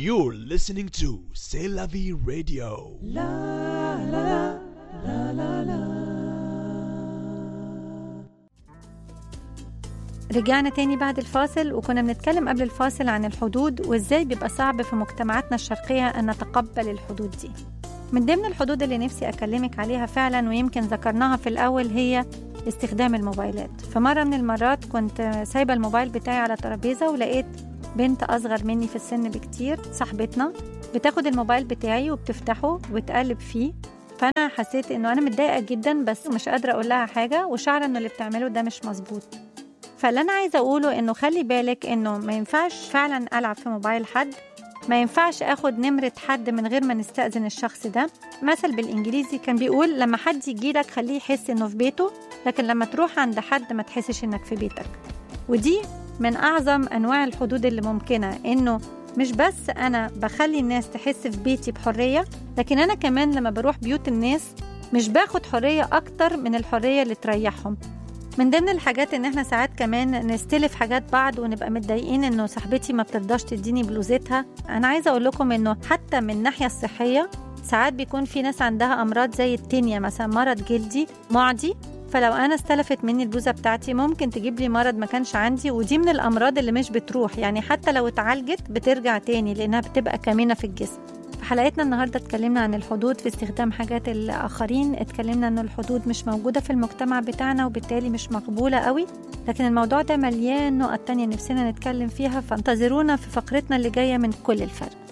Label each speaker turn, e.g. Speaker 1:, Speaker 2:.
Speaker 1: You're listening to C'est la vie radio.
Speaker 2: رجعنا تاني بعد الفاصل وكنا بنتكلم قبل الفاصل عن الحدود وازاي بيبقى صعب في مجتمعاتنا الشرقية أن نتقبل الحدود دي من ضمن الحدود اللي نفسي أكلمك عليها فعلا ويمكن ذكرناها في الأول هي استخدام الموبايلات في مرة من المرات كنت سايبة الموبايل بتاعي على ترابيزة ولقيت بنت أصغر مني في السن بكتير صاحبتنا بتاخد الموبايل بتاعي وبتفتحه وتقلب فيه فأنا حسيت إنه أنا متضايقة جدا بس مش قادرة أقول لها حاجة وشعرة إنه اللي بتعمله ده مش مظبوط فاللي انا عايزه اقوله انه خلي بالك انه ما ينفعش فعلا العب في موبايل حد ما ينفعش اخد نمرة حد من غير ما نستأذن الشخص ده مثل بالانجليزي كان بيقول لما حد يجيلك خليه يحس انه في بيته لكن لما تروح عند حد ما تحسش انك في بيتك ودي من اعظم انواع الحدود اللي ممكنة انه مش بس انا بخلي الناس تحس في بيتي بحرية لكن انا كمان لما بروح بيوت الناس مش باخد حرية اكتر من الحرية اللي تريحهم من ضمن الحاجات ان احنا ساعات كمان نستلف حاجات بعض ونبقى متضايقين انه صاحبتي ما بترضاش تديني بلوزتها انا عايزه اقول لكم انه حتى من الناحيه الصحيه ساعات بيكون في ناس عندها امراض زي التينيا مثلا مرض جلدي معدي فلو انا استلفت مني البوزه بتاعتي ممكن تجيب لي مرض ما كانش عندي ودي من الامراض اللي مش بتروح يعني حتى لو اتعالجت بترجع تاني لانها بتبقى كامنه في الجسم في حلقتنا النهاردة اتكلمنا عن الحدود في استخدام حاجات الآخرين اتكلمنا أن الحدود مش موجودة في المجتمع بتاعنا وبالتالي مش مقبولة قوي لكن الموضوع ده مليان نقط تانية نفسنا نتكلم فيها فانتظرونا في فقرتنا اللي جاية من كل الفرق